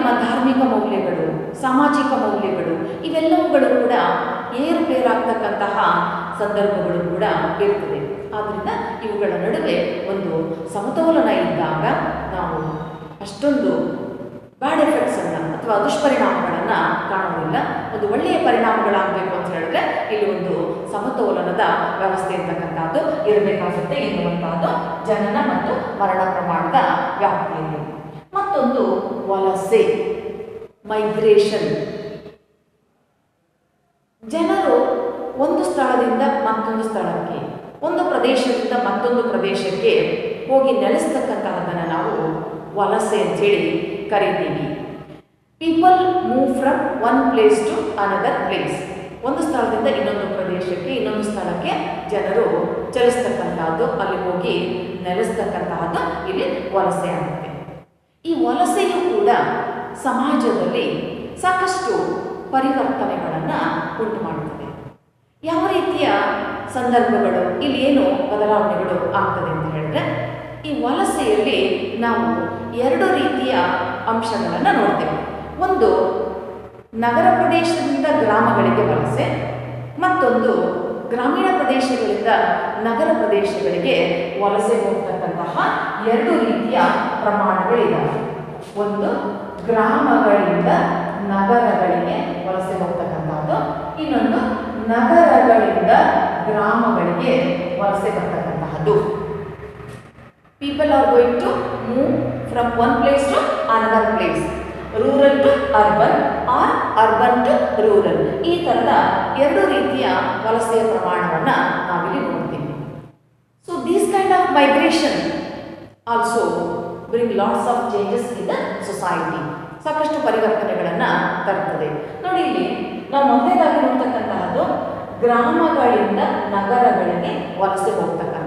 ನಮ್ಮ ಧಾರ್ಮಿಕ ಮೌಲ್ಯಗಳು ಸಾಮಾಜಿಕ ಮೌಲ್ಯಗಳು ಇವೆಲ್ಲವುಗಳು ಕೂಡ ಏರುಪೇರಾಗ್ತಕ್ಕಂತಹ ಸಂದರ್ಭಗಳು ಕೂಡ ಇರ್ತದೆ ಆದ್ದರಿಂದ ಇವುಗಳ ನಡುವೆ ಒಂದು ಸಮತೋಲನ ಇದ್ದಾಗ ನಾವು ಅಷ್ಟೊಂದು ಬ್ಯಾಡ್ ಎಫೆಕ್ಟ್ಸನ್ನು ಅಥವಾ ದುಷ್ಪರಿಣಾಮಗಳನ್ನು ಕಾಣೋದಿಲ್ಲ ಒಂದು ಒಳ್ಳೆಯ ಪರಿಣಾಮಗಳಾಗಬೇಕು ಅಂತ ಹೇಳಿದ್ರೆ ಇಲ್ಲಿ ಒಂದು ಸಮತೋಲನದ ವ್ಯವಸ್ಥೆ ಇರ್ತಕ್ಕಂಥದ್ದು ಇರಬೇಕಾಗುತ್ತೆ ಎನ್ನುವಂತಹದ್ದು ಜನನ ಮತ್ತು ಮರಣ ಪ್ರಮಾಣದ ವ್ಯಾಪ್ತಿಯಲ್ಲಿ ಮತ್ತೊಂದು ವಲಸೆ ಮೈಗ್ರೇಷನ್ ಜನರು ಒಂದು ಸ್ಥಳದಿಂದ ಮತ್ತೊಂದು ಸ್ಥಳಕ್ಕೆ ಒಂದು ಪ್ರದೇಶದಿಂದ ಮತ್ತೊಂದು ಪ್ರದೇಶಕ್ಕೆ ಹೋಗಿ ನೆಲೆಸ್ತಕ್ಕಂತಹದ್ದನ್ನು ನಾವು ವಲಸೆ ಅಂತೇಳಿ ಕರಿತೀವಿ people move from one place to another place ಒಂದು ಸ್ಥಳದಿಂದ ಇನ್ನೊಂದು ಪ್ರದೇಶಕ್ಕೆ ಇನ್ನೊಂದು ಸ್ಥಳಕ್ಕೆ ಜನರು ಚಲಿಸ್ತಕ್ಕಂತಹದ್ದು ಅಲ್ಲಿ ಹೋಗಿ ನೆಲೆಸ್ತಕ್ಕಂತಹದ್ದು ಇಲ್ಲಿ ವಲಸೆ ಆಗುತ್ತೆ ಈ ವಲಸೆಯು ಕೂಡ ಸಮಾಜದಲ್ಲಿ ಸಾಕಷ್ಟು ಪರಿವರ್ತನೆಗಳನ್ನು ಉಂಟು ಮಾಡುತ್ತದೆ ಯಾವ ರೀತಿಯ ಸಂದರ್ಭಗಳು ಇಲ್ಲಿ ಏನು ಬದಲಾವಣೆಗಳು ಆಗ್ತದೆ ಅಂತ ಹೇಳಿದ್ರೆ ಈ ವಲಸೆಯಲ್ಲಿ ನಾವು ಎರಡು ರೀತಿಯ ಅಂಶಗಳನ್ನು ನೋಡ್ತೇವೆ ಒಂದು ನಗರ ಪ್ರದೇಶದಿಂದ ಗ್ರಾಮಗಳಿಗೆ ವಲಸೆ ಮತ್ತೊಂದು ಗ್ರಾಮೀಣ ಪ್ರದೇಶಗಳಿಂದ ನಗರ ಪ್ರದೇಶಗಳಿಗೆ ವಲಸೆ ಹೋಗ್ತಕ್ಕಂತಹ ಎರಡು ರೀತಿಯ ಪ್ರಮಾಣಗಳಿದ್ದಾವೆ ಒಂದು ಗ್ರಾಮಗಳಿಂದ ನಗರಗಳಿಗೆ ವಲಸೆ ಹೋಗ್ತಕ್ಕಂಥದ್ದು ಇನ್ನೊಂದು ನಗರಗಳಿಂದ ಗ್ರಾಮಗಳಿಗೆ ವಲಸೆ ಬರ್ತಕ್ಕಂತಹದ್ದು people are going to move from one place to another place rural to urban or urban to rural ಈ ಥರದ ಎರಡು ರೀತಿಯ ವಲಸೆಯ ಪ್ರಮಾಣವನ್ನು ನಾವಿಲ್ಲಿ ನೋಡ್ತೀವಿ so these kind of migration also bring lots of changes in the society ಸಾಕಷ್ಟು ಪರಿವರ್ತನೆಗಳನ್ನು ತರುತ್ತದೆ ನೋಡಿ ಇಲ್ಲಿ ನಾವು ಮೊದಲನೇದಾಗಿ ನೋಡ್ತಕ್ಕಂತಹದ್ದು ಗ್ರಾಮಗಳಿಂದ ನಗರಗಳಿಗೆ ವಲಸೆ ಹೋಗ್ತಕ್ಕಂತಹದ್ದು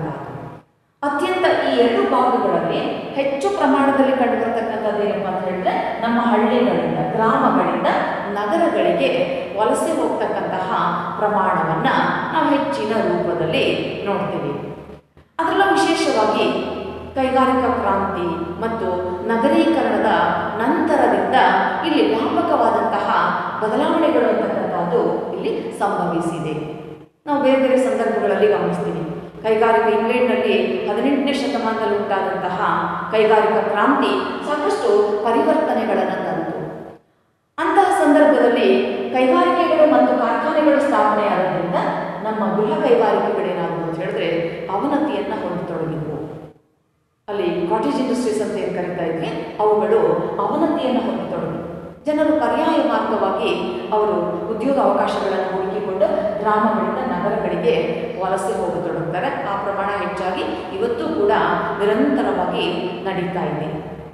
ಅತ್ಯಂತ ಈ ಎರಡು ಭಾಗಗಳಲ್ಲಿ ಹೆಚ್ಚು ಪ್ರಮಾಣದಲ್ಲಿ ಕಂಡುಬರ್ತಕ್ಕಂಥದ್ದು ಏನಪ್ಪ ಅಂತ ಹೇಳಿದ್ರೆ ನಮ್ಮ ಹಳ್ಳಿಗಳಿಂದ ಗ್ರಾಮಗಳಿಂದ ನಗರಗಳಿಗೆ ವಲಸೆ ಹೋಗ್ತಕ್ಕಂತಹ ಪ್ರಮಾಣವನ್ನು ನಾವು ಹೆಚ್ಚಿನ ರೂಪದಲ್ಲಿ ನೋಡ್ತೀವಿ ಅದರಲ್ಲೂ ವಿಶೇಷವಾಗಿ ಕೈಗಾರಿಕಾ ಕ್ರಾಂತಿ ಮತ್ತು ನಗರೀಕರಣದ ನಂತರದಿಂದ ಇಲ್ಲಿ ವ್ಯಾಪಕವಾದಂತಹ ಬದಲಾವಣೆಗಳು ಅಂತಕ್ಕಂಥದ್ದು ಇಲ್ಲಿ ಸಂಭವಿಸಿದೆ ನಾವು ಬೇರೆ ಬೇರೆ ಸಂದರ್ಭಗಳಲ್ಲಿ ಗಮನಿಸ್ತೀವಿ ಕೈಗಾರಿಕೆ ಇಂಗ್ಲೆಂಡ್ನಲ್ಲಿ ಹದಿನೆಂಟನೇ ಶತಮಾನದಲ್ಲಿ ಉಂಟಾದಂತಹ ಕೈಗಾರಿಕಾ ಕ್ರಾಂತಿ ಸಾಕಷ್ಟು ಪರಿವರ್ತನೆಗಳನ್ನು ತಂತು ಅಂತಹ ಸಂದರ್ಭದಲ್ಲಿ ಕೈಗಾರಿಕೆಗಳು ಮತ್ತು ಕಾರ್ಖಾನೆಗಳು ಸ್ಥಾಪನೆಯಾದ್ದರಿಂದ ನಮ್ಮ ಗೃಹ ಕೈಗಾರಿಕೆಗಳೇನಾದವು ಅಂತ ಹೇಳಿದ್ರೆ ಅವನತಿಯನ್ನು ಹೊಂದತೊಡಗಿದ್ವು ಅಲ್ಲಿ ಕಾಟೇಜ್ ಇಂಡಸ್ಟ್ರೀಸ್ ಅಂತ ಏನು ಕರಿತಾ ಇದ್ವಿ ಅವುಗಳು ಅವನತಿಯನ್ನು ಹೊಂದತೊಡಗಿದ್ವು ಜನರು ಪರ್ಯಾಯ ಮಾರ್ಗವಾಗಿ ಅವರು ಉದ್ಯೋಗ ಅವಕಾಶಗಳನ್ನು ಹುಡುಕಿಕೊಂಡು ಗ್ರಾಮಗಳಿಂದ ನಗರಗಳಿಗೆ ವಲಸೆ ಹೋಗತೊಡಗ್ತಾರೆ ಆ ಪ್ರಮಾಣ ಹೆಚ್ಚಾಗಿ ಇವತ್ತು ಕೂಡ ನಿರಂತರವಾಗಿ ನಡೀತಾ ಇದೆ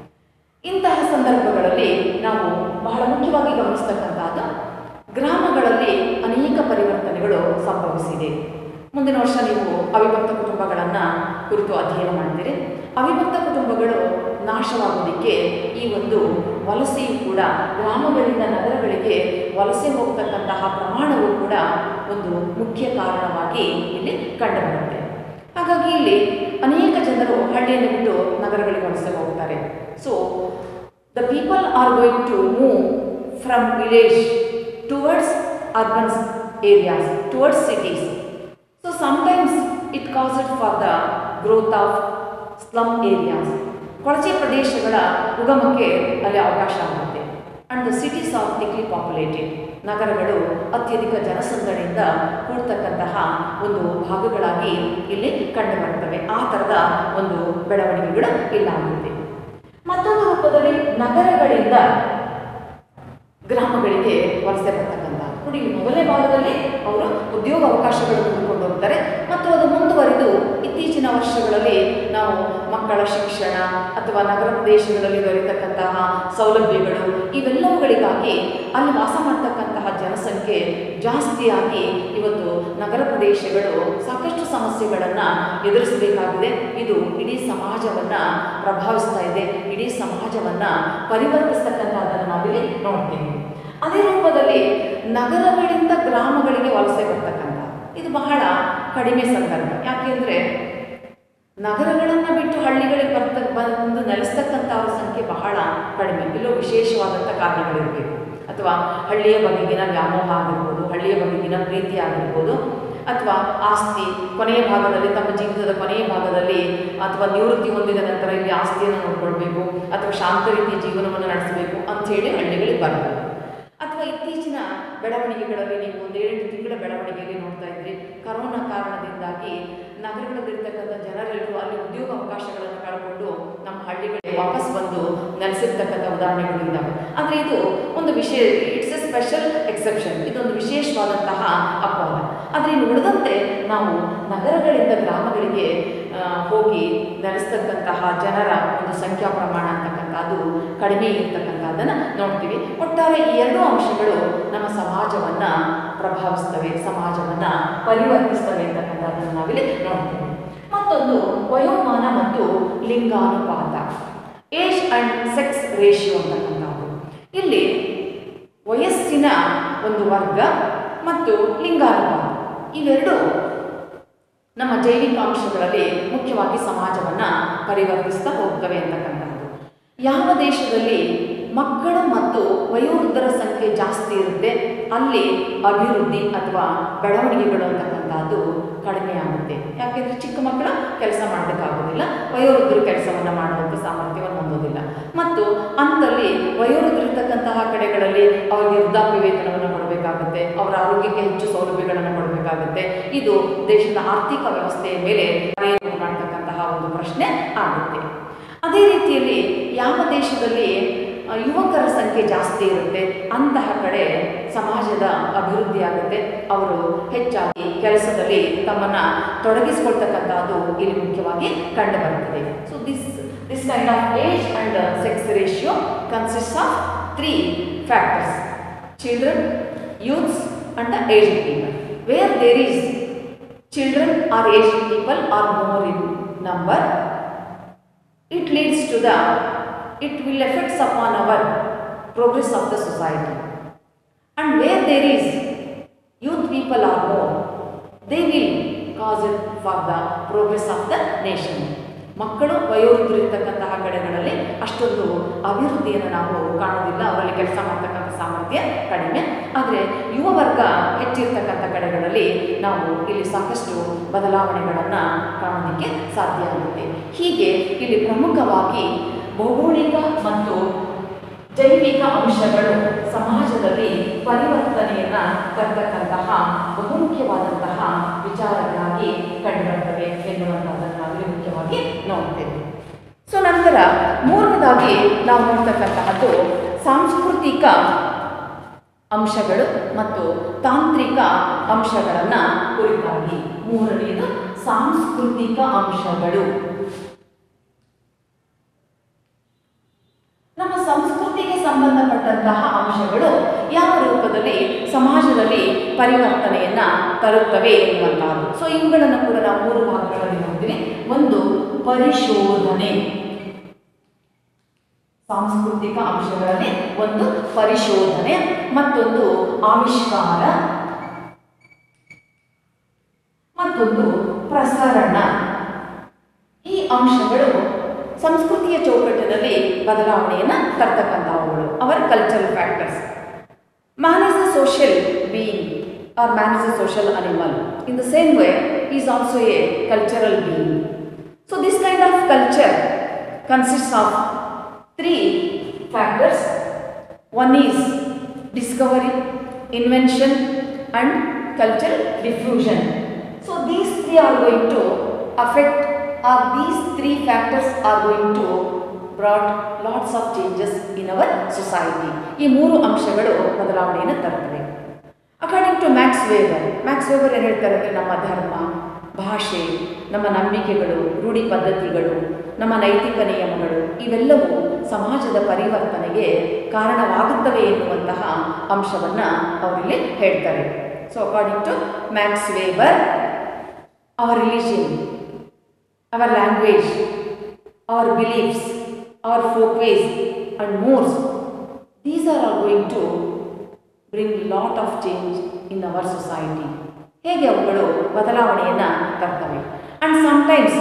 ಇಂತಹ ಸಂದರ್ಭಗಳಲ್ಲಿ ನಾವು ಬಹಳ ಮುಖ್ಯವಾಗಿ ಗಮನಿಸ್ತಕ್ಕಂಥದ್ದು ಗ್ರಾಮಗಳಲ್ಲಿ ಅನೇಕ ಪರಿವರ್ತನೆಗಳು ಸಂಭವಿಸಿದೆ ಮುಂದಿನ ವರ್ಷ ನೀವು ಅವಿಭಕ್ತ ಕುಟುಂಬಗಳನ್ನು ಕುರಿತು ಅಧ್ಯಯನ ಮಾಡ್ತೀರಿ ಅವಿಭಕ್ತ ಕುಟುಂಬಗಳು ನಾಶವಾಗೋದಕ್ಕೆ ಈ ಒಂದು ವಲಸೆಯು ಕೂಡ ಗ್ರಾಮಗಳಿಂದ ನಗರಗಳಿಗೆ ವಲಸೆ ಹೋಗ್ತಕ್ಕಂತಹ ಪ್ರಮಾಣವು ಕೂಡ ಒಂದು ಮುಖ್ಯ ಕಾರಣವಾಗಿ ಇಲ್ಲಿ ಕಂಡುಬರುತ್ತೆ ಹಾಗಾಗಿ ಇಲ್ಲಿ ಅನೇಕ ಜನರು ಹಳ್ಳಿಯನ್ನು ಬಿಟ್ಟು ನಗರಗಳಿಗೆ ವಲಸೆ ಹೋಗ್ತಾರೆ so the people are going to move from village towards urban areas towards cities so sometimes it caused for the growth of slum areas ಕೊಳಚೆ ಪ್ರದೇಶಗಳ ಉಗಮಕ್ಕೆ ಅಲ್ಲಿ ಅವಕಾಶ ಆಗುತ್ತೆ and the cities are thickly populated ನಗರಗಳು ಅತ್ಯಧಿಕ ಜನಸಂದಣಿಯಿಂದ ಕೂಡ್ತಕ್ಕಂತಹ ಒಂದು ಭಾಗಗಳಾಗಿ ಇಲ್ಲಿ ಕಂಡುಬರ್ತವೆ ಆ ಥರದ ಒಂದು ಬೆಳವಣಿಗೆಗಳು ಇಲ್ಲಾಗುತ್ತೆ ಮತ್ತೊಂದು ರೂಪದಲ್ಲಿ ನಗರಗಳಿಂದ ಗ್ರಾಮಗಳಿಗೆ ವಲಸೆ ಬರ್ತಕ್ಕಂಥ ನೋಡಿ ಈ ಮೊದಲನೇ ಭಾಗದಲ್ಲಿ ಅವರು ಉದ್ಯೋಗ ಅವಕಾಶಗಳನ್ನು ಹುಡುಕೊಂಡು ಹೋಗ್ತಾರೆ ಮತ್ತು ಅದು ಮುಂದುವರಿದು ಇತ್ತೀಚಿನ ವರ್ಷಗಳಲ್ಲಿ ನಾವು ಮಕ್ಕಳ ಶಿಕ್ಷಣ ಅಥವಾ ನಗರ ಪ್ರದೇಶಗಳಲ್ಲಿ ದೊರೆತಕ್ಕಂತಹ ಸೌಲಭ್ಯಗಳು ಇವೆಲ್ಲವುಗಳಿಗಾಗಿ ಅಲ್ಲಿ ವಾಸ ಮಾಡ್ತಕ್ಕಂತಹ ಜನಸಂಖ್ಯೆ ಜಾಸ್ತಿಯಾಗಿ ಇವತ್ತು ನಗರ ಪ್ರದೇಶಗಳು ಸಾಕಷ್ಟು ಸಮಸ್ಯೆಗಳನ್ನು ಎದುರಿಸಬೇಕಾಗಿದೆ ಇದು ಇಡೀ ಸಮಾಜವನ್ನು ಪ್ರಭಾವಿಸ್ತಾ ಇದೆ ಇಡೀ ಸಮಾಜವನ್ನು ಪರಿವರ್ತಿಸ್ತಕ್ಕಂಥದ್ದನ್ನು ನಾವಿಲ್ಲಿ ನೋಡ್ತೀವಿ ಅದೇ ರೂಪದಲ್ಲಿ ನಗರಗಳಿಂದ ಗ್ರಾಮಗಳಿಗೆ ವಲಸೆ ಬರ್ತಕ್ಕಂಥ ಇದು ಬಹಳ ಕಡಿಮೆ ಸಂದರ್ಭ ಯಾಕೆಂದರೆ ನಗರಗಳನ್ನು ಬಿಟ್ಟು ಹಳ್ಳಿಗಳಿಗೆ ಬರ್ತ ಬಂದು ನೆಲೆಸ್ತಕ್ಕಂಥವ್ರ ಸಂಖ್ಯೆ ಬಹಳ ಕಡಿಮೆ ಇಲ್ಲೋ ವಿಶೇಷವಾದಂಥ ಕಾರಣಗಳಿರಬೇಕು ಅಥವಾ ಹಳ್ಳಿಯ ಬಗೆಗಿನ ವ್ಯಾಮೋಹ ಆಗಿರ್ಬೋದು ಹಳ್ಳಿಯ ಬಗೆಗಿನ ಪ್ರೀತಿ ಆಗಿರ್ಬೋದು ಅಥವಾ ಆಸ್ತಿ ಕೊನೆಯ ಭಾಗದಲ್ಲಿ ತಮ್ಮ ಜೀವಿತದ ಕೊನೆಯ ಭಾಗದಲ್ಲಿ ಅಥವಾ ನಿವೃತ್ತಿ ಹೊಂದಿದ ನಂತರ ಇಲ್ಲಿ ಆಸ್ತಿಯನ್ನು ನೋಡ್ಕೊಳ್ಬೇಕು ಅಥವಾ ಶಾಂತ ರೀತಿಯ ಜೀವನವನ್ನು ನಡೆಸಬೇಕು ಅಂಥೇಳಿ ಹಳ್ಳಿಗಳಿಗೆ ಬರಬಹುದು ಅಥವಾ ಇತ್ತೀಚಿನ ಬೆಳವಣಿಗೆಗಳಲ್ಲಿ ನೀವು ಒಂದು ಏಳೆಂಟು ತಿಂಗಳ ಬೆಳವಣಿಗೆಯಲ್ಲಿ ನೋಡ್ತಾ ಇದ್ರಿ ಕರೋನಾ ಕಾರಣದಿಂದಾಗಿ ನಗರಗಳಲ್ಲಿರ್ತಕ್ಕಂಥ ಜನರೆಲ್ಲರೂ ಅಲ್ಲಿ ಉದ್ಯೋಗ ಅವಕಾಶಗಳನ್ನು ಕಳ್ಕೊಂಡು ನಮ್ಮ ಹಳ್ಳಿಗಳಿಗೆ ವಾಪಸ್ ಬಂದು ನೆಲೆಸಿರ್ತಕ್ಕಂಥ ಉದಾಹರಣೆಗಳು ಇದ್ದಾವೆ ಆದರೆ ಇದು ಒಂದು ವಿಶೇಷ ಇಟ್ಸ್ ಎ ಸ್ಪೆಷಲ್ ಎಕ್ಸೆಪ್ಷನ್ ಇದೊಂದು ವಿಶೇಷವಾದಂತಹ ಅಪವಾದ ಆದರೆ ಇನ್ನು ಉಳಿದಂತೆ ನಾವು ನಗರಗಳಿಂದ ಗ್ರಾಮಗಳಿಗೆ ಆ, ಹೋಗಿ ನೆಲೆಸ್ತಕ್ಕಂತಹ ಜನರ ಒಂದು ಸಂಖ್ಯಾ ಪ್ರಮಾಣ ಅಂತಕ್ಕಂಥದ್ದು ಕಡಿಮೆ ಇರ್ತಕ್ಕಂಥದ್ದನ್ನು ನೋಡ್ತೀವಿ ಒಟ್ಟಾರೆ ಈ ಎರಡೂ ಅಂಶಗಳು ನಮ್ಮ ಸಮಾಜವನ್ನು ಪ್ರಭಾವಿಸ್ತವೆ ಸಮಾಜವನ್ನು ಪರಿವರ್ತಿಸ್ತವೆ ಅಂತಕ್ಕಂಥದ್ದನ್ನು ನಾವಿಲ್ಲಿ ನೋಡ್ತೀವಿ ಮತ್ತೊಂದು ವಯೋಮಾನ ಮತ್ತು ಲಿಂಗಾನುಪಾತ ಏಜ್ ಅಂಡ್ ಸೆಕ್ಸ್ ರೇಷಿಯೋ ಅಂತಕ್ಕಂಥದ್ದು ಇಲ್ಲಿ ವಯಸ್ಸಿನ ಒಂದು ವರ್ಗ ಮತ್ತು ಲಿಂಗಾನುಪಾತ ಇವೆರಡು ನಮ್ಮ ಜೈವಿಕ ಅಂಶಗಳಲ್ಲಿ ಮುಖ್ಯವಾಗಿ ಸಮಾಜವನ್ನು ಪರಿವರ್ತಿಸ್ತಾ ಹೋಗ್ತವೆ ಅಂತಕ್ಕಂಥದ್ದು ಯಾವ ದೇಶದಲ್ಲಿ ಮಕ್ಕಳು ಮತ್ತು ವಯೋವೃದ್ಧರ ಸಂಖ್ಯೆ ಜಾಸ್ತಿ ಇರುತ್ತೆ ಅಲ್ಲಿ ಅಭಿವೃದ್ಧಿ ಅಥವಾ ಬೆಳವಣಿಗೆಗಳು ಅಂತಕ್ಕಂಥದ್ದು ಕಡಿಮೆ ಆಗುತ್ತೆ ಯಾಕೆಂದರೆ ಚಿಕ್ಕ ಮಕ್ಕಳು ಕೆಲಸ ಮಾಡೋದಕ್ಕಾಗೋದಿಲ್ಲ ವಯೋವೃದ್ಧರು ಕೆಲಸವನ್ನು ಮಾಡುವಂಥ ಸಾಮರ್ಥ್ಯವನ್ನು ಹೊಂದೋದಿಲ್ಲ ಮತ್ತು ಅಂಥಲ್ಲಿ ವಯೋವೃದ್ಧರಿರ್ತಕ್ಕಂತಹ ಕಡೆಗಳಲ್ಲಿ ಅವರಿಗೆ ವೃದ್ಧಾಪ್ಯ ವೇತನವನ್ನು ಕೊಡಬೇಕಾಗುತ್ತೆ ಅವರ ಆರೋಗ್ಯಕ್ಕೆ ಹೆಚ್ಚು ಸೌಲಭ್ಯಗಳನ್ನು ಕೊಡಬೇಕಾಗುತ್ತೆ ಇದು ದೇಶದ ಆರ್ಥಿಕ ವ್ಯವಸ್ಥೆಯ ಮೇಲೆ ಪರಿಣಾಮ ಮಾಡ್ತಕ್ಕಂತಹ ಒಂದು ಪ್ರಶ್ನೆ ಆಗುತ್ತೆ ಅದೇ ರೀತಿಯಲ್ಲಿ ಯಾವ ದೇಶದಲ್ಲಿ ಆ, ಯುವಕರ ಸಂಖ್ಯೆ ಜಾಸ್ತಿ ಇರುತ್ತೆ ಅಂತಹ ಕಡೆ ಸಮಾಜದ ಅಭಿವೃದ್ಧಿ ಆಗುತ್ತೆ ಅವರು ಹೆಚ್ಚಾಗಿ ಕೆಲಸದಲ್ಲಿ ತಮ್ಮನ್ನು ತೊಡಗಿಸಿಕೊಳ್ತಕ್ಕಂಥದ್ದು ಇಲ್ಲಿ ಮುಖ್ಯವಾಗಿ ಕಂಡು ಬರುತ್ತದೆ so this this kind of age and sex ratio consist of three factors children youths and the aged people where there is children or aged people are more in number it leads to the it will affects upon our progress of the society and where there is youth people are more they will cause it for the progress of the nation ಮಕ್ಕಳು ವಯೋವೃದ್ಧರಿರ್ತಕ್ಕಂತಹ ಕಡೆಗಳಲ್ಲಿ ಅಷ್ಟೊಂದು ಅಭಿವೃದ್ಧಿಯನ್ನು ನಾವು ಕಾಣೋದಿಲ್ಲ ಅವರಲ್ಲಿ ಕೆಲಸ ಮಾಡ್ತಕ್ಕಂಥ ಸಾಮರ್ಥ್ಯ ಕಡಿಮೆ ಆದರೆ ಯುವ ವರ್ಗ ಹೆಚ್ಚಿರ್ತಕ್ಕಂಥ ಕಡೆಗಳಲ್ಲಿ ನಾವು ಇಲ್ಲಿ ಸಾಕಷ್ಟು ಬದಲಾವಣೆಗಳನ್ನು ಕಾಣೋದಕ್ಕೆ ಸಾಧ್ಯ ಆಗುತ್ತೆ ಹೀಗೆ ಇಲ್ಲಿ ಪ್ರಮುಖವಾಗಿ ಭೌಗೋಳಿಕ ಮತ್ತು ಜೈವಿಕ ಅಂಶಗಳು ಸಮಾಜದಲ್ಲಿ ಪರಿವರ್ತನೆಯನ್ನು ತರ್ತಕ್ಕಂತಹ ಬಹುಮುಖ್ಯವಾದಂತಹ ವಿಚಾರಗಳಾಗಿ ಕಂಡುಬರ್ತವೆ ಎನ್ನುವಂಥದ್ದನ್ನು ನಾವಿಲ್ಲಿ ಮುಖ್ಯವಾಗಿ ನೋಡ್ತೇವೆ ಸೊ ನಂತರ ಮೂರನೇದಾಗಿ ನಾವು ನೋಡ್ತಕ್ಕಂತಹದ್ದು ಸಾಂಸ್ಕೃತಿಕ ಅಂಶಗಳು ಮತ್ತು ತಾಂತ್ರಿಕ ಅಂಶಗಳನ್ನು ಕುರಿತಾಗಿ ಮೂರನೆಯದು ಸಾಂಸ್ಕೃತಿಕ ಅಂಶಗಳು ನಮ್ಮ ಸಂಸ್ಕೃತಿಗೆ ಸಂಬಂಧಪಟ್ಟಂತಹ ಅಂಶಗಳು ಯಾವ ರೂಪದಲ್ಲಿ ಸಮಾಜದಲ್ಲಿ ಪರಿವರ್ತನೆಯನ್ನ ತರುತ್ತವೆ ಎನ್ನುವಂತಹದ್ದು ಸೊ ಇವುಗಳನ್ನು ಕೂಡ ನಾವು ಮೂರು ಭಾಗಗಳಲ್ಲಿ ನೋಡ್ತೀವಿ ಒಂದು ಪರಿಶೋಧನೆ ಸಾಂಸ್ಕೃತಿಕ ಅಂಶಗಳಲ್ಲಿ ಒಂದು ಪರಿಶೋಧನೆ ಮತ್ತೊಂದು ಆವಿಷ್ಕಾರ ಮತ್ತೊಂದು ಪ್ರಸರಣ ಈ ಅಂಶಗಳು ಸಂಸ್ಕೃತಿಯ ಚೌಕಟ್ಟಿನಲ್ಲಿ ಬದಲಾವಣೆಯನ್ನು ತರ್ತಕ್ಕಂಥವುಗಳು our cultural factors man is a social being or man is a social animal in the same way is also a cultural being so this kind of culture consist of three factors one is discovery invention and cultural diffusion so these three are going to affect or these three factors are going to brought lots of changes in our society ಈ ಮೂರು ಅಂಶಗಳು ಬದಲಾವಣೆಯನ್ನು ತರುತ್ತವೆ according to Max Weber Max Weber ಏನು ಹೇಳ್ತಾರೆ ಅಂದರೆ ನಮ್ಮ ಧರ್ಮ ಭಾಷೆ ನಮ್ಮ ನಂಬಿಕೆಗಳು ರೂಢಿ ಪದ್ಧತಿಗಳು ನಮ್ಮ ನೈತಿಕ ನಿಯಮಗಳು ಇವೆಲ್ಲವೂ ಸಮಾಜದ ಪರಿವರ್ತನೆಗೆ ಕಾರಣವಾಗುತ್ತವೆ ಎನ್ನುವಂತಹ ಅಂಶವನ್ನು ಅವರಿಲ್ಲಿ ಹೇಳ್ತಾರೆ so according to Max Weber our religion, our language, our beliefs, our folkways and mores, these are all going to bring lot of change in our society. ಹೇಗೆ ಅವುಗಳು ಬದಲಾವಣೆಯನ್ನು ತರ್ತವೆ and sometimes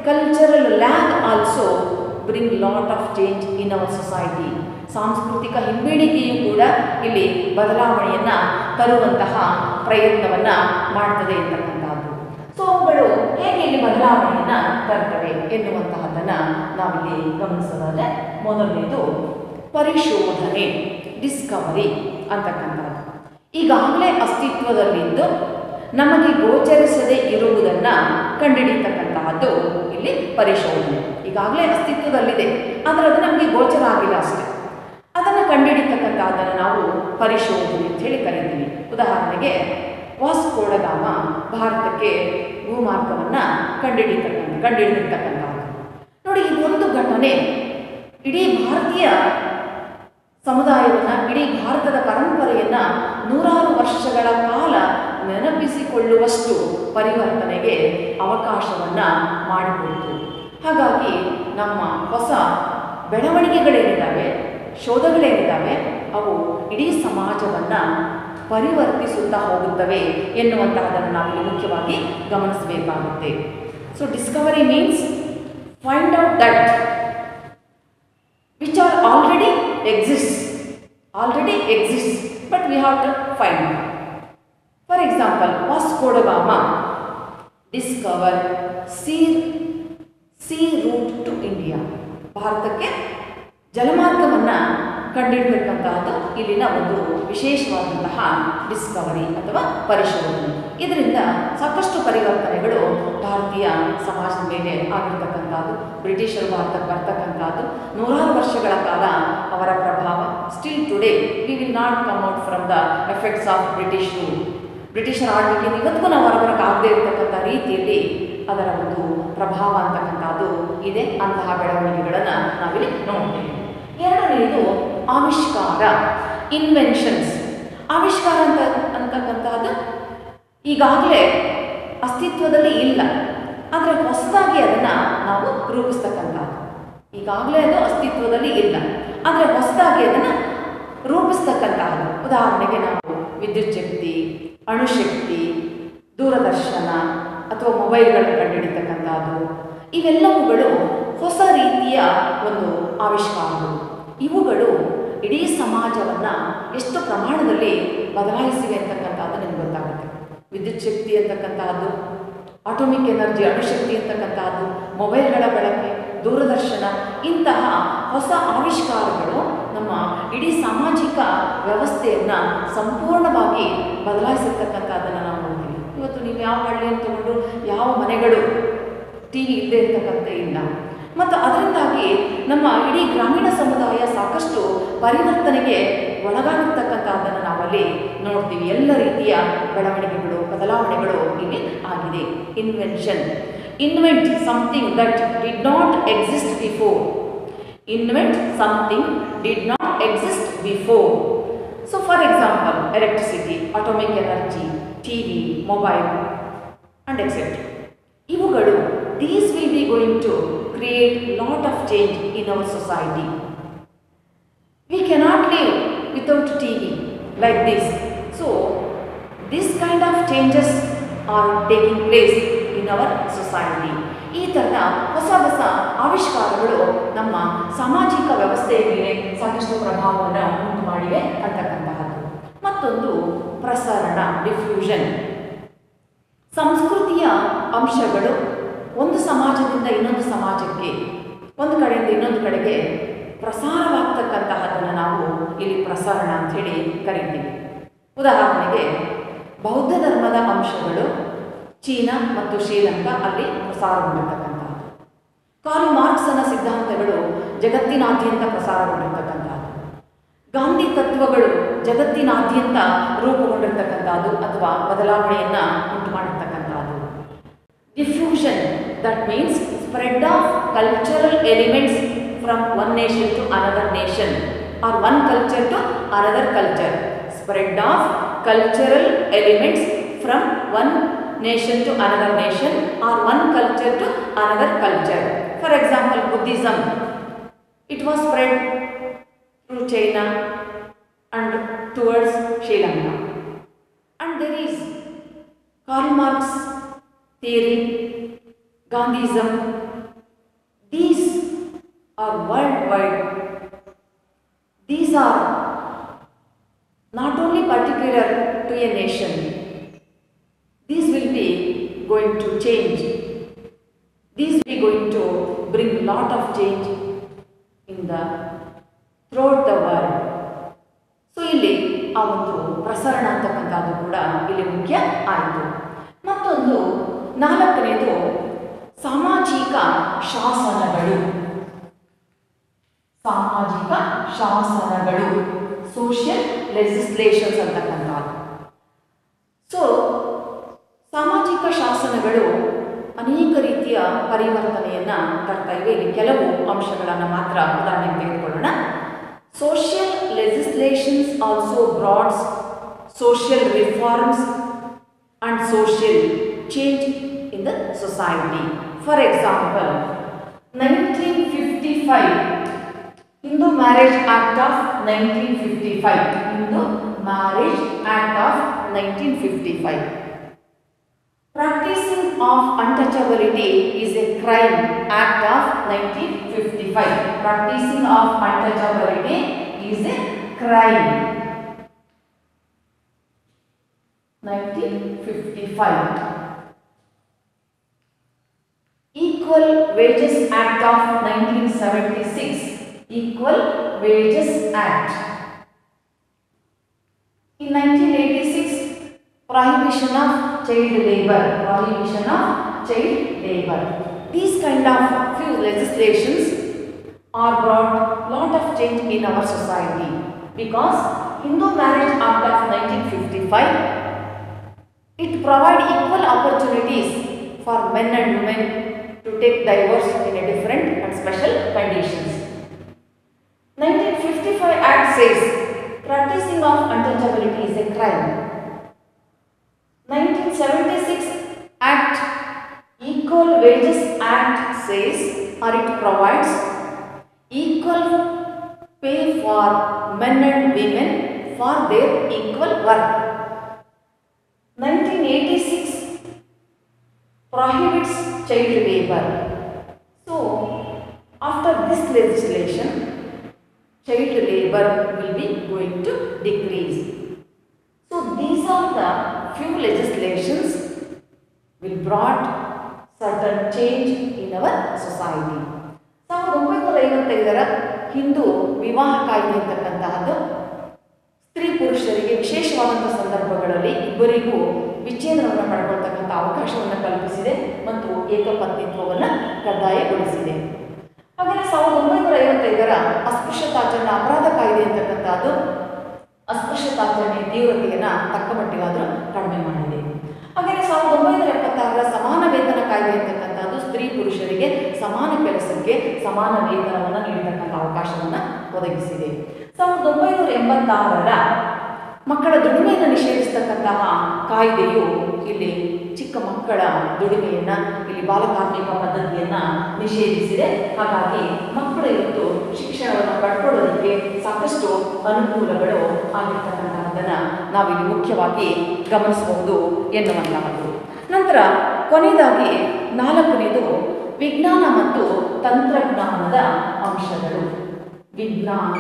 cultural lag also bring lot of change in our society ಸಾಂಸ್ಕೃತಿಕ ಹಿಂಬೇಣಿಕೆಯು ಕೂಡ ಇಲ್ಲಿ ಬದಲಾವಣೆಯನ್ನು ತರುವಂತಹ ಪ್ರಯತ್ನವನ್ನು ಮಾಡ್ತದೆ ಅಂತಕ್ಕಂಥದ್ದು ಸೊ ಅವುಗಳು ಹೇಗೆ ಇಲ್ಲಿ ಬದಲಾವಣೆಯನ್ನು ತರ್ತವೆ ಎನ್ನುವಂತಹದ್ದನ್ನು ನಾವಿಲ್ಲಿ ಗಮನಿಸೋದಾದರೆ ಮೊದಲನೇದು ಪರಿಶೋಧನೆ ಡಿಸ್ಕವರಿ ಅಂತಕ್ಕಂಥದ್ದು ಈಗಾಗಲೇ ಅಸ್ತಿತ್ವದಲ್ಲಿದ್ದು ನಮಗೆ ಗೋಚರಿಸದೇ ಇರುವುದನ್ನು ಕಂಡುಹಿಡಿತಕ್ಕಂತಹದ್ದು ಇಲ್ಲಿ ಪರಿಶೋಧನೆ ಈಗಾಗಲೇ ಅಸ್ತಿತ್ವದಲ್ಲಿದೆ ಆದರೆ ಅದು ನಮಗೆ ಗೋಚರ ಆಗಿಲ್ಲ ಅಷ್ಟೇ ಅದನ್ನು ಕಂಡುಹಿಡಿತಕ್ಕಂಥದ್ದನ್ನು ನಾವು ಪರಿಶೋಧನೆ ಅಂತ ಹೇಳಿ ಕರಿತೀವಿ ಉದಾಹರಣೆಗೆ ವಾಸ್ಕೋಡಗಾಮ ಭಾರತಕ್ಕೆ ಭೂಮಾರ್ಗವನ್ನು ಕಂಡುಹಿಡಿತಕ್ಕಂಥ ಕಂಡುಹಿಡಿದಿರ್ತಕ್ಕಂಥದ್ದು ನೋಡಿ ಇದೊಂದು ಘಟನೆ ಇಡೀ ಭಾರತೀಯ ಸಮುದಾಯವನ್ನು ಇಡೀ ಭಾರತದ ಪರಂಪರೆಯನ್ನು ನೂರಾರು ವರ್ಷಗಳ ಕಾಲ ನೆನಪಿಸಿಕೊಳ್ಳುವಷ್ಟು ಪರಿವರ್ತನೆಗೆ ಅವಕಾಶವನ್ನು ಮಾಡಿಕೊಡ್ತು ಹಾಗಾಗಿ ನಮ್ಮ ಹೊಸ ಬೆಳವಣಿಗೆಗಳೇನಿದ್ದಾವೆ ಶೋಧಗಳೇನಿದ್ದಾವೆ ಅವು ಇಡೀ ಸಮಾಜವನ್ನು ಪರಿವರ್ತಿಸುತ್ತಾ ಹೋಗುತ್ತವೆ ಎನ್ನುವಂತಹದನ್ನು ನಾವಿಲ್ಲಿ ಮುಖ್ಯವಾಗಿ ಗಮನಿಸಬೇಕಾಗುತ್ತೆ so discovery means find out that which are already exists already exists but we have to find for example vasco da gama discovered sea sea route to india ಭಾರತಕ್ಕೆ ಜಲಮಾರ್ಗವನ್ನು ಕಂಡುಹಿಡತಕ್ಕಂತಹದ್ದು ಇಲ್ಲಿನ ಒಂದು ವಿಶೇಷವಾದಂತಹ ಡಿಸ್ಕವರಿ ಅಥವಾ ಪರಿಶೋಧನೆ ಇದರಿಂದ ಸಾಕಷ್ಟು ಪರಿವರ್ತನೆಗಳು ಭಾರತೀಯ ಸಮಾಜದ ಮೇಲೆ ಆಗಿರ್ತಕ್ಕಂಥದ್ದು ಬ್ರಿಟಿಷರು ಭಾರತಕ್ಕೆ ಬರ್ತಕ್ಕಂಥದ್ದು ನೂರಾರು ವರ್ಷಗಳ ಕಾಲ ಅವರ ಪ್ರಭಾವ still today we will not come out from the effects of British rule ಬ್ರಿಟಿಷರ ಆಳ್ವಿಕೆಯಿಂದ ಇವತ್ತಿಗೂ ನಾವು ಹೊರಬರಕ್ಕಾಗದೇ ಇರತಕ್ಕಂಥ ರೀತಿಯಲ್ಲಿ ಅದರ ಒಂದು ಪ್ರಭಾವ ಅಂತಕ್ಕಂಥದ್ದು ಇದೆ ಅಂತಹ ಬೆಳವಣಿಗೆಗಳನ್ನು ನಾವಿಲ್ಲಿ ನೋಡ್ತೇವೆ ಎರಡನೆಯದು ಆವಿಷ್ಕಾರ ಇನ್ವೆನ್ಷನ್ಸ್ ಆವಿಷ್ಕಾರ ಅಂತ ಅಂತಕ್ಕಂಥದ್ದು ಈಗಾಗಲೇ ಅಸ್ತಿತ್ವದಲ್ಲಿ ಇಲ್ಲ ಆದರೆ ಹೊಸದಾಗಿ ಅದನ್ನು ನಾವು ರೂಪಿಸ್ತಕ್ಕಂಥದ್ದು ಈಗಾಗಲೇ ಅದು ಅಸ್ತಿತ್ವದಲ್ಲಿ ಇಲ್ಲ ಆದರೆ ಹೊಸದಾಗಿ ಅದನ್ನು ರೂಪಿಸ್ತಕ್ಕಂತಹದ್ದು ಉದಾಹರಣೆಗೆ ನಾವು ವಿದ್ಯುತ್ ಶಕ್ತಿ ಅಣುಶಕ್ತಿ ದೂರದರ್ಶನ ಅಥವಾ ಮೊಬೈಲ್ಗಳನ್ನು ಕಂಡುಹಿಡಿತಕ್ಕಂಥದ್ದು ಇವೆಲ್ಲವುಗಳು ಹೊಸ ರೀತಿಯ ಒಂದು ಆವಿಷ್ಕಾರಗಳು ಇವುಗಳು ಇಡೀ ಸಮಾಜವನ್ನು ಎಷ್ಟು ಪ್ರಮಾಣದಲ್ಲಿ ಬದಲಾಯಿಸಿವೆ ಅಂತಕ್ಕಂಥದ್ದು ನಿಮ್ಗೆ ಗೊತ್ತಾಗುತ್ತೆ ವಿದ್ಯುತ್ ಶಕ್ತಿ ಅಂತಕ್ಕಂಥದ್ದು ಆಟೋಮಿಕ್ ಎನರ್ಜಿ ಅಣುಶಕ್ತಿ ಅಂತಕ್ಕಂಥದ್ದು ಮೊಬೈಲ್ಗಳ ಬಳಕೆ ದೂರದರ್ಶನ ಇಂತಹ ಹೊಸ ಆವಿಷ್ಕಾರಗಳು ನಮ್ಮ ಇಡೀ ಸಾಮಾಜಿಕ ವ್ಯವಸ್ಥೆಯನ್ನು ಸಂಪೂರ್ಣವಾಗಿ ಬದಲಾಯಿಸಿರ್ತಕ್ಕಂಥದ್ದನ್ನು ನಾವು ನೋಡ್ತೀವಿ ಇವತ್ತು ನೀವು ಯಾವ ಹಳ್ಳಿಯನ್ನು ತಗೊಂಡು ಯಾವ ಮನೆಗಳು ಟಿ ವಿ ಇಲ್ಲದೆ ಇರ್ತಕ್ಕಂಥ ಇಲ್ಲ ಮತ್ತು ಅದರಿಂದಾಗಿ ನಮ್ಮ ಇಡೀ ಗ್ರಾಮೀಣ ಸಮುದಾಯ ಸಾಕಷ್ಟು ಪರಿವರ್ತನೆಗೆ ಒಳಗಾಗಿರ್ತಕ್ಕಂಥದ್ದನ್ನು ನಾವಲ್ಲಿ ನೋಡ್ತೀವಿ ಎಲ್ಲ ರೀತಿಯ ಬೆಳವಣಿಗೆಗಳು ಬದಲಾವಣೆಗಳು ಇಲ್ಲಿ ಆಗಿದೆ invention invent something that did not exist before invent something did not exist before so for example electricity atomic energy T V mobile and etcetera ಇವುಗಳು these will be going to create lot of change in our society we cannot live without T V like this so this kind of changes are taking place in our society ಈ ಥರದ ಹೊಸ ಹೊಸ ಆವಿಷ್ಕಾರಗಳು ನಮ್ಮ ಸಾಮಾಜಿಕ ವ್ಯವಸ್ಥೆಯ ಮೇಲೆ ಸಾಕಷ್ಟು ಪ್ರಭಾವವನ್ನು ಉಂಟು ಮಾಡಿವೆ ಅಂತಕ್ಕಂತಹದ್ದು ಮತ್ತೊಂದು ಪ್ರಸರಣ ಡಿಫ್ಯೂಷನ್ ಸಂಸ್ಕೃತಿಯ ಅಂಶಗಳು ಒಂದು ಸಮಾಜದಿಂದ ಇನ್ನೊಂದು ಸಮಾಜಕ್ಕೆ ಒಂದು ಕಡೆಯಿಂದ ಇನ್ನೊಂದು ಕಡೆಗೆ ಪ್ರಸಾರವಾಗ್ತಕ್ಕಂತಹದನ್ನು ನಾವು ಇಲ್ಲಿ ಪ್ರಸರಣ ಅಂಥೇಳಿ ಕರಿತೀವಿ ಉದಾಹರಣೆಗೆ ಬೌದ್ಧ ಧರ್ಮದ ಅಂಶಗಳು ಚೀನಾ ಮತ್ತು ಶ್ರೀಲಂಕಾ ಅಲ್ಲಿ ಪ್ರಸಾರಗೊಂಡಿರ್ತಕ್ಕಂಥದ್ದು ಕಾರ್ಲ್ ಮಾರ್ಕ್ಸನ ಸಿದ್ಧಾಂತಗಳು ಜಗತ್ತಿನಾದ್ಯಂತ ಪ್ರಸಾರಗೊಂಡಿರ್ತಕ್ಕಂಥದ್ದು ಗಾಂಧಿ ತತ್ವಗಳು ಜಗತ್ತಿನಾದ್ಯಂತ ರೂಪುಗೊಂಡಿರ್ತಕ್ಕಂಥದ್ದು ಅಥವಾ ಬದಲಾವಣೆಯನ್ನು ಉಂಟು ಮಾಡಿರ್ತಕ್ಕಂಥದ್ದು diffusion that means spread of cultural elements from one nation to another nation or one culture to another culture spread of cultural elements from one nation to another nation or one culture to another culture for example Buddhism it was spread through China and towards Sri Lanka. And there is Karl Marx theory, Gandhism, or worldwide. These are not only particular to a nation. These will be going to change. These will be going to bring lot of change in the throughout the world. So ಇಲ್ಲಿ ಆ ಒಂದು ಪ್ರಸರಣ ಅಂತಕ್ಕಂಥದ್ದು ಕೂಡ ಇಲ್ಲಿ ಮುಖ್ಯ ಆಯಿತು ಮತ್ತೊಂದು ನಾಲ್ಕನೇದು ಸಾಮಾಜಿಕ ಶಾಸನಗಳು ಸಾಮಾಜಿಕ ಶಾಸನಗಳು ಸೋಷಿಯಲ್ ಲೆಜಿಸ್ಲೇಷನ್ಸ್ ಅಂತಕ್ಕಂಥದ್ದು ಸೊ ಸಾಮಾಜಿಕ ಶಾಸನಗಳು ಅನೇಕ ರೀತಿಯ ಪರಿವರ್ತನೆಯನ್ನು ತರ್ತಾ ಇವೆ ಇಲ್ಲಿ ಕೆಲವು ಅಂಶಗಳನ್ನು ಮಾತ್ರ ಉದಾಹರಣೆಗೆ ತೆಗೆದುಕೊಳ್ಳೋಣ social legislations also brought social reforms and social change in the society. For example, 1955 Hindu Marriage Act of 1955 Hindu Marriage Act of 1955 Practicing of untouchability is a crime act of 1955 Practicing of untouchability is a crime 1955. Equal Wages Act of 1976. Equal Wages Act. In 1986, Prohibition of Child Labor. Prohibition of Child Labor. These kind of few legislations are brought lot of change in our society because Hindu Marriage Act of 1955 it provide equal opportunities for men and women to take divorce in a different and special conditions. 1955 Act says practicing of untouchability is a crime. 1976 Act Equal Wages Act says or it provides equal pay for men and women for their equal work. 1986 prohibits child labor. So, after this legislation, child labor will be going to decrease. So, these are the few legislations will brought certain change in our society. ಸಾವಿರದ ಒಂಬೈನೂರ ಐವತ್ತೈದರ ಹಿಂದೂ ವಿವಾಹ ಕಾಯ್ದೆ ಅಂತಕ್ಕಂತಹದ್ದು ಸ್ತ್ರೀ ಪುರುಷರಿಗೆ ವಿಶೇಷವಾದಂಥ ಸಂದರ್ಭಗಳಲ್ಲಿ ಇಬ್ಬರಿಗೂ ವಿಚ್ಛೇದನವನ್ನು ಪಡ್ಕೊಳ್ತಕ್ಕಂಥ ಅವಕಾಶವನ್ನು ಕಲ್ಪಿಸಿದೆ ಮತ್ತು ಏಕಪತ್ನಿತ್ವವನ್ನು ಕಡ್ಡಾಯಗೊಳಿಸಿದೆ ಹಾಗೆಯೇ ಸಾವಿರದ ಒಂಬೈನೂರ ಐವತ್ತೈದರ ಅಸ್ಪೃಶ್ಯತಾಚರಣೆ ಅಪರಾಧ ಕಾಯ್ದೆ ಅಂತಕ್ಕಂಥದ್ದು ಅಸ್ಪೃಶ್ಯತಾಚರಣೆ ತೀವ್ರತೆಯನ್ನು ತಕ್ಕ ಮಟ್ಟಿಗಾದರೂ ಕಡಿಮೆ ಮಾಡಿದೆ ಹಾಗೆಯೇ ಸಾವಿರದ ಒಂಬೈನೂರ ಎಪ್ಪತ್ತಾರರ ಸಮಾನ ವೇತನ ಕಾಯ್ದೆ ಅಂತಕ್ಕಂಥದ್ದು ಸ್ತ್ರೀ ಪುರುಷರಿಗೆ ಸಮಾನ ಕೆಲಸಕ್ಕೆ ಸಮಾನ ವೇತನವನ್ನು ನೀಡತಕ್ಕಂಥ ಅವಕಾಶವನ್ನು ಒದಗಿಸಿದೆ ಸಾವಿರದ ಒಂಬೈನೂರ ಎಂಬತ್ತಾರರ ಮಕ್ಕಳ ದುಡಿಮೆಯನ್ನು ನಿಷೇಧಿಸ್ತಕ್ಕಂತಹ ಕಾಯ್ದೆಯು ಇಲ್ಲಿ ಚಿಕ್ಕ ಮಕ್ಕಳ ದುಡಿಮೆಯನ್ನು ಇಲ್ಲಿ ಬಾಲಕಾರ್ಮಿಕ ಪದ್ಧತಿಯನ್ನು ನಿಷೇಧಿಸಿದೆ ಹಾಗಾಗಿ ಮಕ್ಕಳು ಇವತ್ತು ಶಿಕ್ಷಣವನ್ನು ಪಡ್ಕೊಳ್ಳೋದಕ್ಕೆ ಸಾಕಷ್ಟು ಅನುಕೂಲಗಳು ಆಗಿರ್ತಕ್ಕಂತಹದ್ದನ್ನು ನಾವಿಲ್ಲಿ ಮುಖ್ಯವಾಗಿ ಗಮನಿಸಬಹುದು ಎನ್ನುವಂತಹದ್ದು ನಂತರ ಕೊನೆಯದಾಗಿ ನಾಲ್ಕನೇದು ವಿಜ್ಞಾನ ಮತ್ತು ತಂತ್ರಜ್ಞಾನದ ಅಂಶಗಳು ವಿಜ್ಞಾನ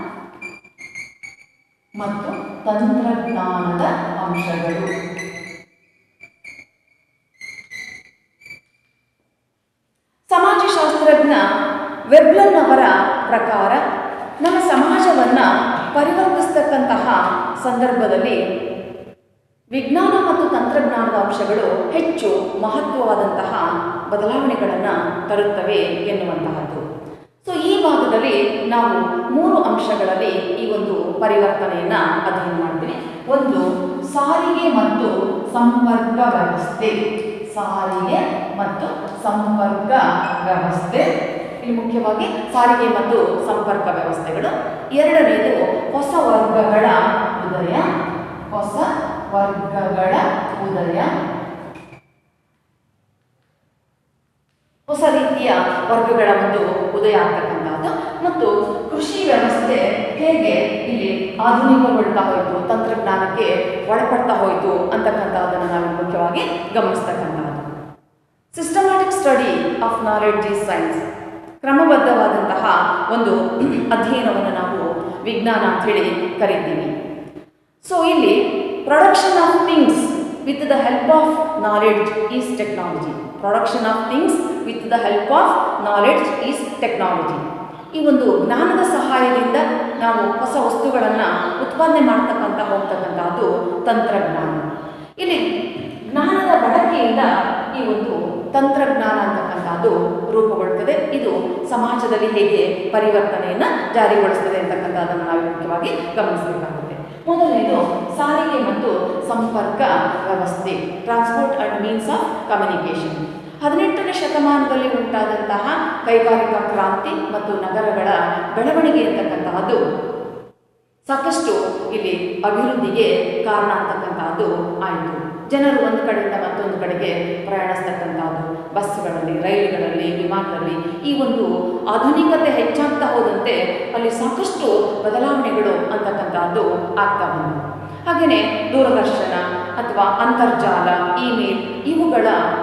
ಮತ್ತು ತಂತ್ರಜ್ಞಾನದ ಅಂಶಗಳು ಸಮಾಜಶಾಸ್ತ್ರಜ್ಞ ವೆಬ್ಲನ್ ಅವರ ಪ್ರಕಾರ ನಮ್ಮ ಸಮಾಜವನ್ನು ಪರಿವರ್ತಿಸ್ತಕ್ಕಂತಹ ಸಂದರ್ಭದಲ್ಲಿ ವಿಜ್ಞಾನ ಮತ್ತು ತಂತ್ರಜ್ಞಾನದ ಅಂಶಗಳು ಹೆಚ್ಚು ಮಹತ್ವವಾದಂತಹ ಬದಲಾವಣೆಗಳನ್ನು ತರುತ್ತವೆ ಎನ್ನುವಂತಹದ್ದು ಸೊ ಈ ಭಾಗದಲ್ಲಿ ನಾವು ಮೂರು ಅಂಶಗಳಲ್ಲಿ ಈ ಒಂದು ಪರಿವರ್ತನೆಯನ್ನು ಅಧ್ಯಯನ ಮಾಡ್ತೀವಿ ಒಂದು ಸಾರಿಗೆ ಮತ್ತು ಸಂಪರ್ಕ ವ್ಯವಸ್ಥೆ ಸಾರಿಗೆ ಮತ್ತು ಸಂಪರ್ಕ ವ್ಯವಸ್ಥೆ ಇಲ್ಲಿ ಮುಖ್ಯವಾಗಿ ಸಾರಿಗೆ ಮತ್ತು ಸಂಪರ್ಕ ವ್ಯವಸ್ಥೆಗಳು ಎರಡನೇದು ಹೊಸ ವರ್ಗಗಳ ಉದಯ ಹೊಸ ವರ್ಗಗಳ ಉದಯ ಹೊಸ ರೀತಿಯ ವರ್ಗಗಳ ಒಂದು ಉದಯ ಆಗ್ತಕ್ಕಂಥದ್ದು ಮತ್ತು ಕೃಷಿ ವ್ಯವಸ್ಥೆ ಹೇಗೆ ಇಲ್ಲಿ ಆಧುನಿಕಗೊಳ್ತಾ ಹೋಯಿತು ತಂತ್ರಜ್ಞಾನಕ್ಕೆ ಒಳಪಡ್ತಾ ಹೋಯಿತು ಅಂತಕ್ಕಂಥದ್ದನ್ನು ನಾವು ಮುಖ್ಯವಾಗಿ ಗಮನಿಸ್ತಕ್ಕಂಥದ್ದು systematic study of knowledge is science ಕ್ರಮಬದ್ಧವಾದಂತಹ ಒಂದು ಅಧ್ಯಯನವನ್ನು ನಾವು ವಿಜ್ಞಾನ ಅಂತ ಹೇಳಿ ಕರಿತೀವಿ ಸೊ ಇಲ್ಲಿ production of things with the help of knowledge is technology production of things with the help of knowledge is technology ಈ ಒಂದು ಜ್ಞಾನದ ಸಹಾಯದಿಂದ ನಾವು ಹೊಸ ವಸ್ತುಗಳನ್ನು ಉತ್ಪಾದನೆ ಮಾಡ್ತಕ್ಕಂಥ ಹೋಗ್ತಕ್ಕಂಥದ್ದು ತಂತ್ರಜ್ಞಾನ ಇಲ್ಲಿ ಜ್ಞಾನದ ಬಳಕೆಯಿಂದ ಈ ಒಂದು ತಂತ್ರಜ್ಞಾನ ಅಂತಕ್ಕಂಥದ್ದು ರೂಪುಗೊಳ್ಳುತ್ತದೆ ಇದು ಸಮಾಜದಲ್ಲಿ ಹೇಗೆ ಪರಿವರ್ತನೆಯನ್ನು ಜಾರಿಗೊಳಿಸ್ತದೆ ಅಂತಕ್ಕಂಥದ್ದನ್ನು ನಾವು ಮುಖ್ಯವಾಗಿ ಗಮನಿಸಬೇಕಾಗುತ್ತೆ ಮೊದಲನೇದು ಸಾರಿಗೆ ಮತ್ತು ಸಂಪರ್ಕ ವ್ಯವಸ್ಥೆ transport and means of communication ಹದಿನೆಂಟನೇ ಶತಮಾನದಲ್ಲಿ ಉಂಟಾದಂತಹ ಕೈಗಾರಿಕಾ ಕ್ರಾಂತಿ ಮತ್ತು ನಗರಗಳ ಬೆಳವಣಿಗೆ ಅಂತಕ್ಕಂತಹದ್ದು ಸಾಕಷ್ಟು ಇಲ್ಲಿ ಅಭಿವೃದ್ಧಿಗೆ ಕಾರಣ ಅಂತಕ್ಕಂಥದ್ದು ಆಯಿತು ಜನರು ಒಂದು ಕಡೆಯಿಂದ ಮತ್ತೊಂದು ಕಡೆಗೆ ಪ್ರಯಾಣಿಸ್ತಕ್ಕಂಥದ್ದು ಬಸ್ಗಳಲ್ಲಿ ರೈಲುಗಳಲ್ಲಿ ವಿಮಾನದಲ್ಲಿ ಈ ಒಂದು ಆಧುನಿಕತೆ ಹೆಚ್ಚಾಗ್ತಾ ಹೋದಂತೆ ಅಲ್ಲಿ ಸಾಕಷ್ಟು ಬದಲಾವಣೆಗಳು ಅಂತಕ್ಕಂಥದ್ದು ಆಗ್ತಾ ಬಂತು ಹಾಗೆಯೇ ದೂರದರ್ಶನ ಅಥವಾ ಅಂತರ್ಜಾಲ ಇಮೇಲ್ ಇವುಗಳ